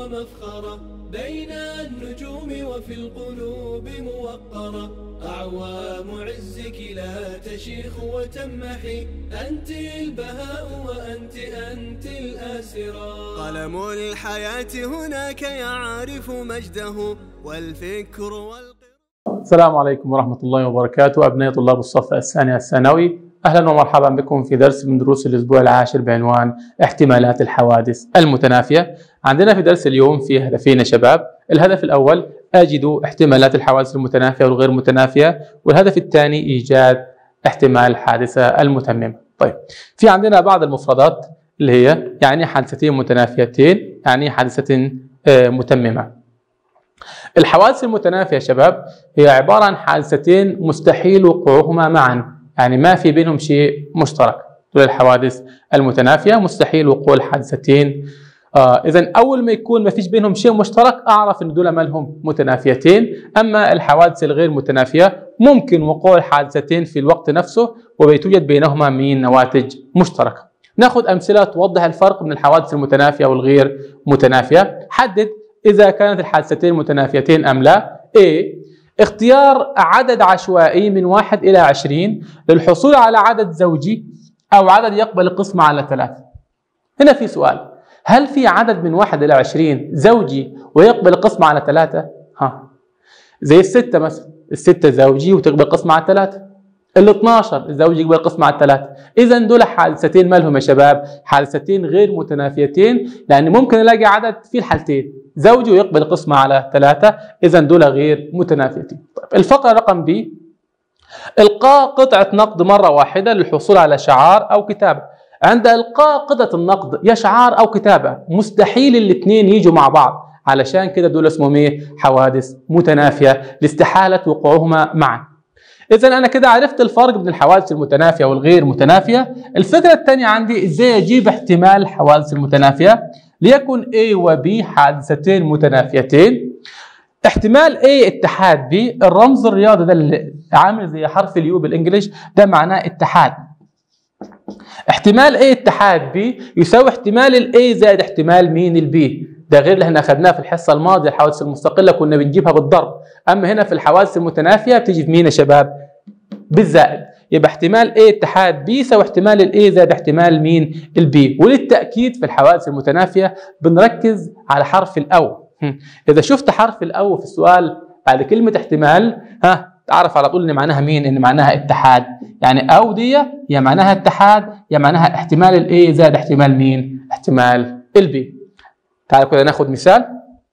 ومفخرة بين النجوم وفي القلوب موقرة أعوام عزك لا تشيخ وتمحي أنت البهاء وأنت أنت الآسرة قلم الحياة هناك يعرف مجده والفكر والقراءة السلام عليكم ورحمة الله وبركاته أبناء طلاب الصف الثاني الثانوي أهلا ومرحبا بكم في درس من دروس الأسبوع العاشر بعنوان احتمالات الحوادث المتنافية عندنا في درس اليوم في هدفين يا شباب الهدف الأول أجد احتمالات الحوادث المتنافية والغير متنافية والهدف الثاني إيجاد احتمال الحادثة المتممة طيب في عندنا بعض المفردات اللي هي يعني حادثتين متنافيتين يعني حادثة آه، متممة الحوادث المتنافية يا شباب هي عبارة عن حادثتين مستحيل وقوعهما معا يعني ما في بينهم شيء مشترك دول الحوادث المتنافية مستحيل وقوع الحادثتين آه إذا أول ما يكون ما فيش بينهم شيء مشترك أعرف إن دول مالهم متنافيتين أما الحوادث الغير متنافية ممكن وقوع الحادثتين في الوقت نفسه وبيتوجد بينهما من نواتج مشتركة ناخذ أمثلة توضح الفرق بين الحوادث المتنافية والغير متنافية حدد إذا كانت الحادثتين متنافيتين أم لا A اختيار عدد عشوائي من واحد إلى عشرين للحصول على عدد زوجي أو عدد يقبل القسمة على ثلاثة هنا في سؤال هل في عدد من واحد إلى عشرين زوجي ويقبل القسمة على ثلاثة؟ ها زي الستة مثلا الستة زوجي وتقبل القسمة على ثلاثة ال 12 الزوجي يقبل القسمة على ثلاثة إذا دول حادثتين مالهم يا شباب؟ حادثتين غير متنافيتين لأن ممكن ألاقي عدد في الحالتين زوجي ويقبل القسمة على ثلاثة إذا دول غير متنافيتين طيب الفقرة رقم ب إلقاء قطعة نقد مرة واحدة للحصول على شعار أو كتابة عند إلقاء قطعة النقد يا شعار أو كتابة مستحيل الاثنين يجوا مع بعض علشان كده دول اسمهم ايه حوادث متنافية لاستحالة وقوعهما معا إذا أنا كده عرفت الفرق بين الحوادث المتنافية والغير متنافية الفكرة الثانية عندي إزاي أجيب احتمال الحوادث المتنافية ليكن A و B حادثتين متنافيتين احتمال A اتحاد B الرمز الرياضي ده اللي عامل زي حرف اليو بالانجلش ده معناه اتحاد احتمال A اتحاد B يساوي احتمال ال A زائد احتمال مين ال B ده غير اللي احنا اخذناه في الحصه الماضيه الحوادث المستقله كنا بنجيبها بالضرب اما هنا في الحوادث المتنافيه بتيجي بمين يا شباب بالزائد يبقى احتمال A اتحاد B يساوي احتمال ال A زائد احتمال مين ال B وللتأكيد في الحوادث المتنافية بنركز على حرف الأو إذا شفت حرف الأو في السؤال بعد كلمة احتمال ها تعرف على طول إن معناها مين؟ إن معناها اتحاد يعني أو دي يا معناها اتحاد يا معناها احتمال ال A زائد احتمال مين؟ احتمال ال B تعالوا كده ناخد مثال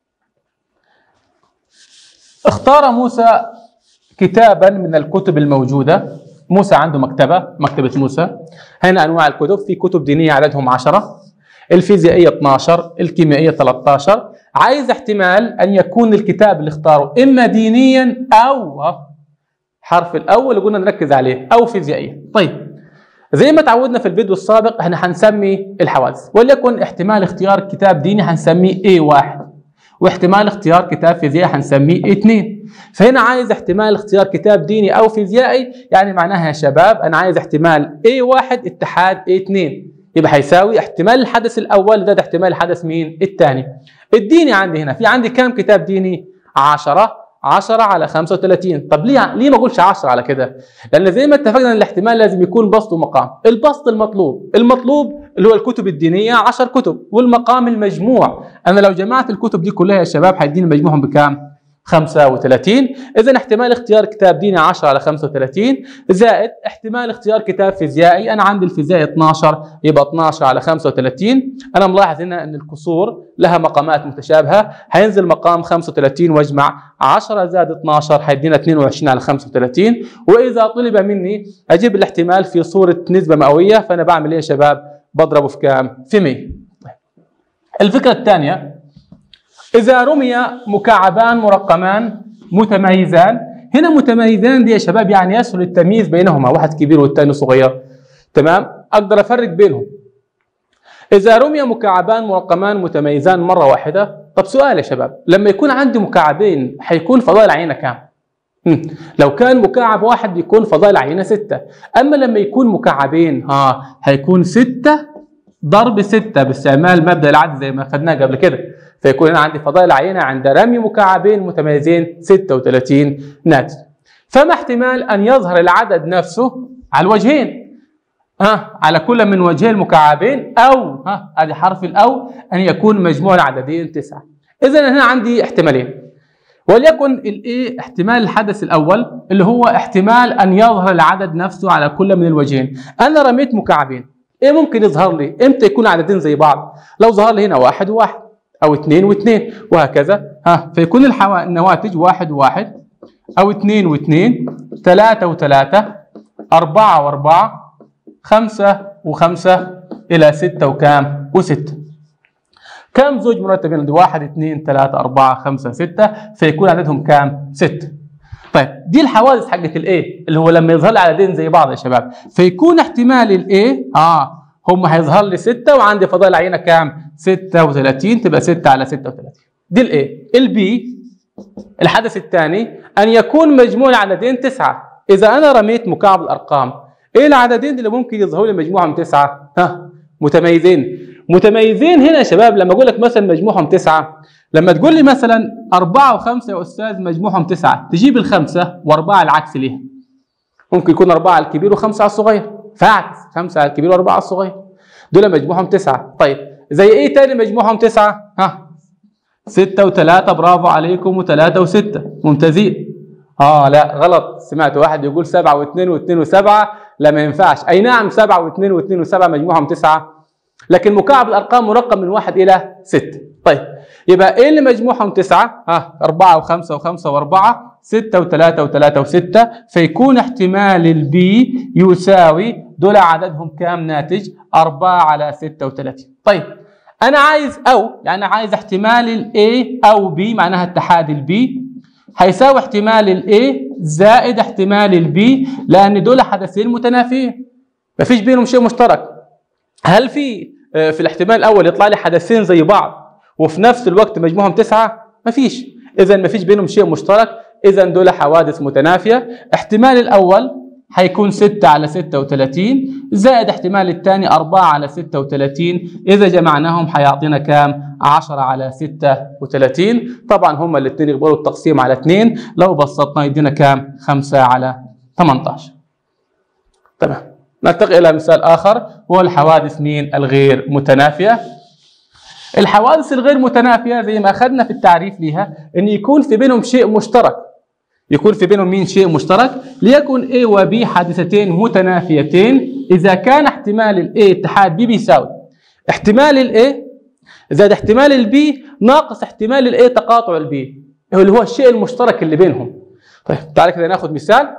اختار موسى كتابا من الكتب الموجودة موسى عنده مكتبة مكتبة موسى هنا أنواع الكتب في كتب دينية عددهم 10 الفيزيائية 12 الكيميائية 13 عايز احتمال أن يكون الكتاب اللي اختاره إما دينيا أو حرف الأول اللي قلنا نركز عليه أو فيزيائية طيب زي ما تعودنا في الفيديو السابق احنا هنسمي الحوادث وليكن احتمال اختيار كتاب ديني هنسميه A1 واحتمال اختيار كتاب فيزياء هنسميه A2 فهنا عايز احتمال اختيار كتاب ديني او فيزيائي يعني معناها يا شباب انا عايز احتمال A1 اتحاد A2 يبقى هيساوي احتمال الحدث الاول زائد احتمال الحدث مين الثاني الديني عندي هنا في عندي كام كتاب ديني 10 10 على 35 طب ليه ليه ما اقولش 10 على كده لان زي ما اتفقنا ان الاحتمال لازم يكون بسط ومقام البسط المطلوب المطلوب اللي هو الكتب الدينيه 10 كتب والمقام المجموع انا لو جمعت الكتب دي كلها يا شباب هيديني مجموعهم بكام 35 اذا احتمال اختيار كتاب ديني 10 على 35 زائد احتمال اختيار كتاب فيزيائي انا عندي الفيزياء 12 يبقى 12 على 35 انا ملاحظ هنا ان الكسور لها مقامات متشابهه هينزل مقام 35 واجمع 10 زائد 12 هيدينا 22 على 35 واذا طلب مني اجيب الاحتمال في صوره نسبه مئويه فانا بعمل ايه يا شباب بضربه في كام في 100 الفكره الثانيه إذا رمي مكعبان مرقمان متميزان هنا متميزان دي يا شباب يعني يسهل التمييز بينهما واحد كبير والثاني صغير تمام أقدر أفرق بينهم إذا رمي مكعبان مرقمان متميزان مرة واحدة طب سؤال يا شباب لما يكون عندي مكعبين حيكون فضاء العينة كام؟ مم. لو كان مكعب واحد يكون فضاء العينة ستة أما لما يكون مكعبين ها هيكون ستة ضرب 6 باستعمال مبدا العدد زي ما خدناه قبل كده فيكون هنا عندي فضائل عينه عند رمي مكعبين متميزين 36 ناتج فما احتمال ان يظهر العدد نفسه على الوجهين ها على كل من وجهي المكعبين او ها ادي حرف الاو ان يكون مجموع العددين تسعه اذا هنا عندي احتمالين وليكن الايه احتمال الحدث الاول اللي هو احتمال ان يظهر العدد نفسه على كل من الوجهين انا رميت مكعبين ايه ممكن يظهر لي امتى يكون عددين زي بعض لو ظهر لي هنا واحد وواحد او اثنين واثنين وهكذا ها فيكون الحوا... النواتج واحد وواحد او اثنين واثنين ثلاثة وثلاثة أربعة وأربعة خمسة وخمسة إلى ستة وكام وستة كم زوج مرتبين عندي واحد اثنين ثلاثة أربعة خمسة ستة فيكون عددهم كام ستة طيب دي الحوادث حقت الايه اللي هو لما يظهر لي عددين زي بعض يا شباب فيكون احتمال الايه اه هم هيظهر لي 6 وعندي فضائل عينه كام 36 تبقى 6 على 36 دي الايه البي الحدث الثاني ان يكون مجموع العددين تسعة اذا انا رميت مكعب الارقام ايه العددين اللي ممكن يظهروا لي مجموعهم تسعة ها متميزين متميزين هنا يا شباب لما اقول لك مثلا مجموعهم تسعة لما تقول لي مثلا أربعة وخمسة يا أستاذ مجموعهم تسعة تجيب الخمسة وأربعة العكس ليها ممكن يكون أربعة على الكبير وخمسة على الصغير فاعكس خمسة على الكبير وأربعة على الصغير دول مجموعهم تسعة طيب زي إيه تاني مجموعهم تسعة ها ستة وثلاثة برافو عليكم وثلاثة وستة ممتازين اه لا غلط سمعت واحد يقول سبعة واثنين واثنين وسبعة لا ما ينفعش اي نعم سبعة واثنين واثنين وسبعة مجموعهم تسعة لكن مكعب الارقام مرقم من واحد الى ستة طيب يبقى ايه اللي مجموعهم تسعة؟ ها أربعة وخمسة وخمسة وأربعة ستة وثلاثة وثلاثة وستة فيكون احتمال البي يساوي دول عددهم كام ناتج؟ أربعة على ستة وثلاثين طيب أنا عايز أو يعني عايز احتمال الاي أو بي معناها اتحاد البي هيساوي احتمال الاي زائد احتمال البي لأن دول حدثين متنافيين مفيش بينهم شيء مشترك هل في في الاحتمال الأول يطلع لي حدثين زي بعض وفي نفس الوقت مجموعهم تسعة مفيش إذا مفيش بينهم شيء مشترك إذا دول حوادث متنافية احتمال الأول هيكون 6 على 36 زائد احتمال الثاني 4 على 36 إذا جمعناهم هيعطينا كام 10 على 36 طبعا هما الاثنين يقبلوا التقسيم على 2 لو بسطنا يدينا كام 5 على 18 تمام ننتقل إلى مثال آخر هو الحوادث مين الغير متنافية الحوادث الغير متنافية زي ما أخذنا في التعريف لها أن يكون في بينهم شيء مشترك يكون في بينهم مين شيء مشترك ليكن A و B حادثتين متنافيتين إذا كان احتمال ال A اتحاد B بيساوي احتمال ال A زائد احتمال ال B ناقص احتمال ال A تقاطع ال B اللي هو الشيء المشترك اللي بينهم طيب تعالى كده ناخذ مثال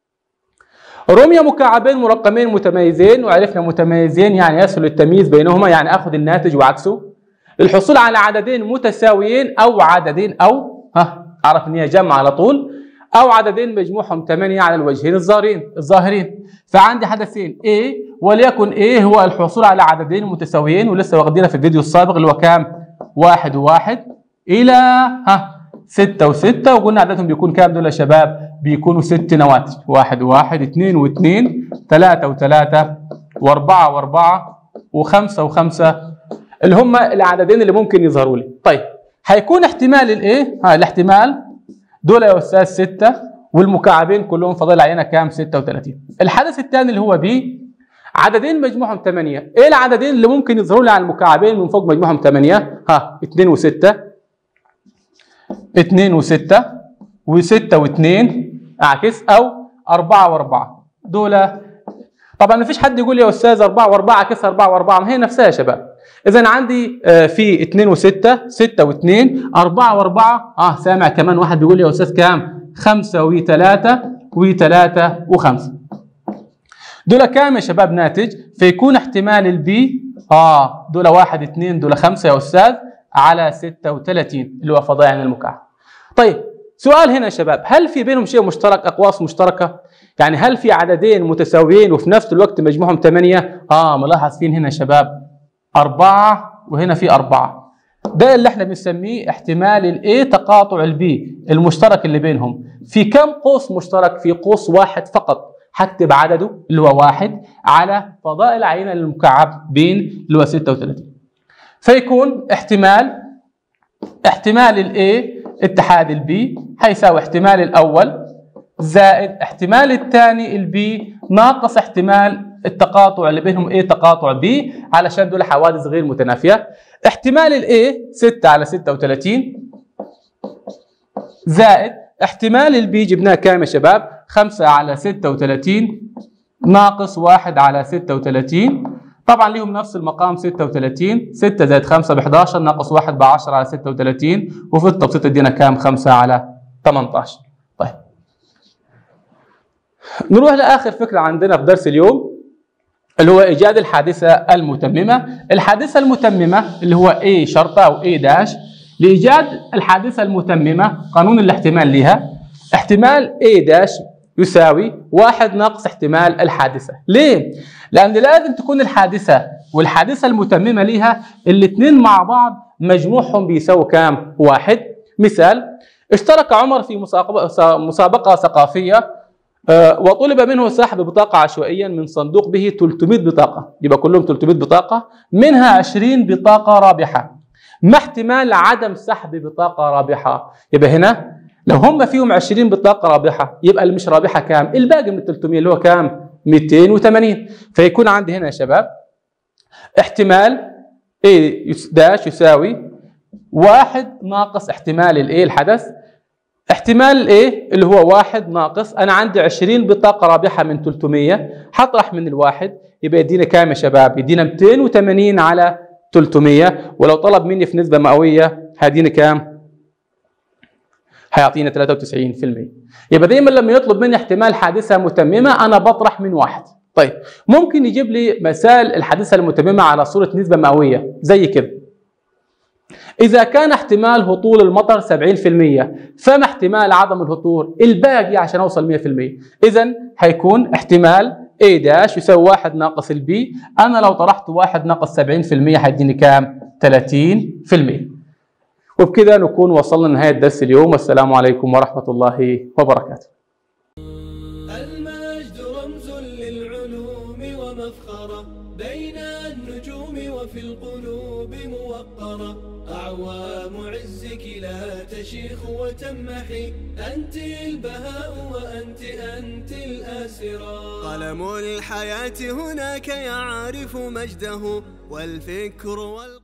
رمي مكعبين مرقمين متميزين وعرفنا متميزين يعني يسهل التمييز بينهما يعني اخذ الناتج وعكسه للحصول على عددين متساويين او عددين او ها اعرف ان هي جمع على طول او عددين مجموعهم 8 على الوجهين الظاهرين الظاهرين فعندي حدثين A وليكن A هو الحصول على عددين متساويين ولسه واخدينها في الفيديو السابق اللي هو كام؟ واحد وواحد الى ها ستة وستة وقلنا عددهم بيكون كام دول يا شباب؟ بيكونوا ست نواتج واحد وواحد اثنين واثنين ثلاثة وثلاثة وأربعة وأربعة وخمسة وخمسة اللي هم العددين اللي ممكن يظهروا لي طيب هيكون احتمال الايه ها الاحتمال دول يا استاذ ستة والمكعبين كلهم فاضل علينا كام 36 الحدث الثاني اللي هو بي عددين مجموعهم 8 ايه العددين اللي ممكن يظهروا لي على المكعبين من فوق مجموعهم 8 ها 2 و6 2 و6 و6 و2 اعكس او 4 و4 دول طبعا ما فيش حد يقول يا استاذ 4 و4 عكس 4 و4 ما هي نفسها يا شباب اذا عندي في 2 و6 6 و2 4 و4 اه سامع كمان واحد بيقول لي يا استاذ كام 5 و3 و3 و5 دول كام يا شباب ناتج فيكون احتمال البي اه دول 1 2 دول 5 يا استاذ على 36 اللي هو فضائع المكعب طيب سؤال هنا يا شباب هل في بينهم شيء مشترك اقواس مشتركه يعني هل في عددين متساويين وفي نفس الوقت مجموعهم 8 اه ملاحظ فين هنا يا شباب أربعة وهنا في أربعة ده اللي احنا بنسميه احتمال الاي تقاطع البي المشترك اللي بينهم في كم قوس مشترك في قوس واحد فقط هكتب عدده اللي هو واحد على فضاء العينة المكعب بين اللي هو 36 فيكون احتمال احتمال الاي اتحاد البي هيساوي احتمال الاول زائد احتمال الثاني البي ناقص احتمال التقاطع اللي بينهم ايه تقاطع بي علشان دول حوادث غير متنافيه احتمال الاي 6 على 36 زائد احتمال البي جبناه كام يا شباب 5 على 36 ناقص 1 على 36 طبعا ليهم نفس المقام 36 6 زائد 5 ب 11 ناقص 1 ب 10 على 36 وفي التبسيط ادينا كام 5 على 18 طيب نروح لاخر فكره عندنا في درس اليوم اللي هو ايجاد الحادثه المتممه الحادثه المتممه اللي هو A شرطه او A داش لايجاد الحادثه المتممه قانون الاحتمال لها احتمال A داش يساوي واحد ناقص احتمال الحادثة ليه؟ لأن لازم تكون الحادثة والحادثة المتممة لها الاثنين مع بعض مجموعهم بيساوي كام؟ واحد مثال اشترك عمر في مسابقة ثقافية وطلب منه سحب بطاقة عشوائيا من صندوق به 300 بطاقة يبقى كلهم 300 بطاقة منها 20 بطاقة رابحة ما احتمال عدم سحب بطاقة رابحة يبقى هنا لو هم فيهم 20 بطاقة رابحة يبقى اللي مش رابحة كام؟ الباقي من ال 300 اللي هو كام؟ 280 فيكون عندي هنا يا شباب احتمال A داش يساوي واحد ناقص احتمال ال A الحدث احتمال ال A اللي هو واحد ناقص انا عندي 20 بطاقة رابحة من 300 هطرح من الواحد يبقى يدينا كام يا شباب؟ يدينا 280 على 300 ولو طلب مني في نسبة مئوية هيديني كام؟ هيعطينا 93% يبقى دايما لما يطلب مني احتمال حادثه متممه انا بطرح من واحد طيب ممكن يجيب لي مثال الحادثه المتممه على صوره نسبه مئويه زي كده إذا كان احتمال هطول المطر 70% فما احتمال عدم الهطول؟ الباقي عشان أوصل 100% إذا هيكون احتمال A داش يساوي 1 ناقص البي أنا لو طرحت 1 ناقص 70% هيديني كام؟ 30% وبكذا نكون وصلنا لنهاية درس اليوم والسلام عليكم ورحمة الله وبركاته المجد رمز للعلوم ومفخرة بين النجوم وفي القلوب موقرة أعوام عزك لا تشيخ وتمحي أنت البهاء وأنت أنت الآسرة قلم الحياة هناك يعرف مجده والفكر والقلم